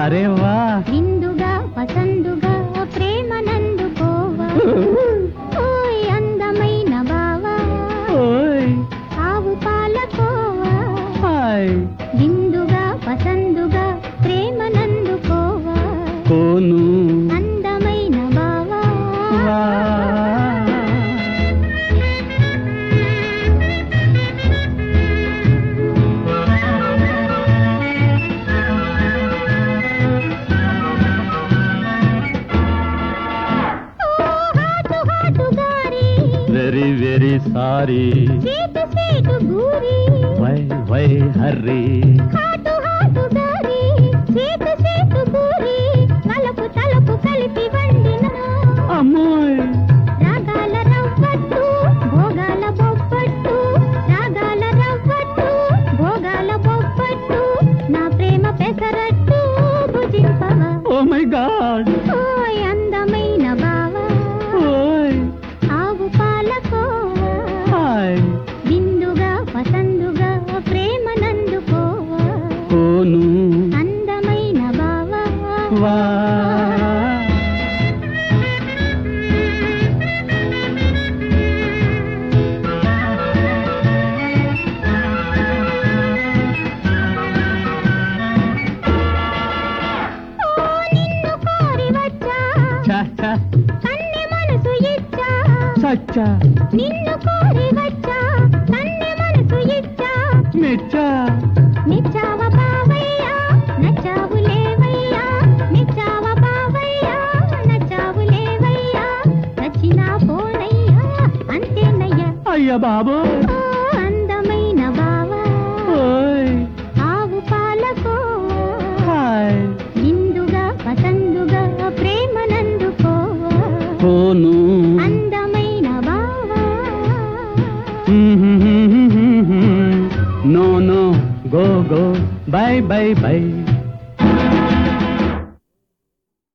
అరే వా విందుగా పసందుగా ప్రేమ నందుకోవా ఓయ్ అందమైన బావా ఓయ్ ఆవు పాలకోవా హాయ్ విందుగా పసందుగా ప్రేమ నందుకోవా కోను అందమైన బావా వా ఓ హాటు హాటు గారి వెరీ వెరీ సారీ సేటు సేటు గూరి why why hurry hot hot గారి సేటు సేటు గూరి తలపు తలపు కలిపి వండిన అమ్మోయ్ రాగాల రవ్వట్టు భోగాల బొబ్బట్టు రాగాల రవ్వట్టు భోగాల బొబ్బట్టు నా ప్రేమ పెసరట్టు భుజింపవా ఓ మై గాడ్ ఓయ్ అందమైన బావా ఓయ్ ఆవు పాలకోవా హాయ్ విందుగా పసందుగా ప్రేమ నందుకోవా కోను అందమైన బావా వా ఓ నిన్ను కోరి వచ్చా చా చా కన్నె మనసు ఇచ్చా సచ్చా నిన్ను కోరి వచ్చా కన్నె మనసు ఇచ్చా మెచ్చా నిచ్చావ బావయ్యా నచ్చావు లేవయ్యా నిచ్చావ బావయ్యా నచ్చావు లేవయ్యా నచ్చినా పోనయ్యా అంతేనయ్యా అయ్య బాబు ఓ అందమైన బావా ఓయ్ ఆవు పాలకో హాయ్ ఇందుగా పసందుగా ప్రేమ నందుకోవా కోను అందమైన బావా no no go go bye bye by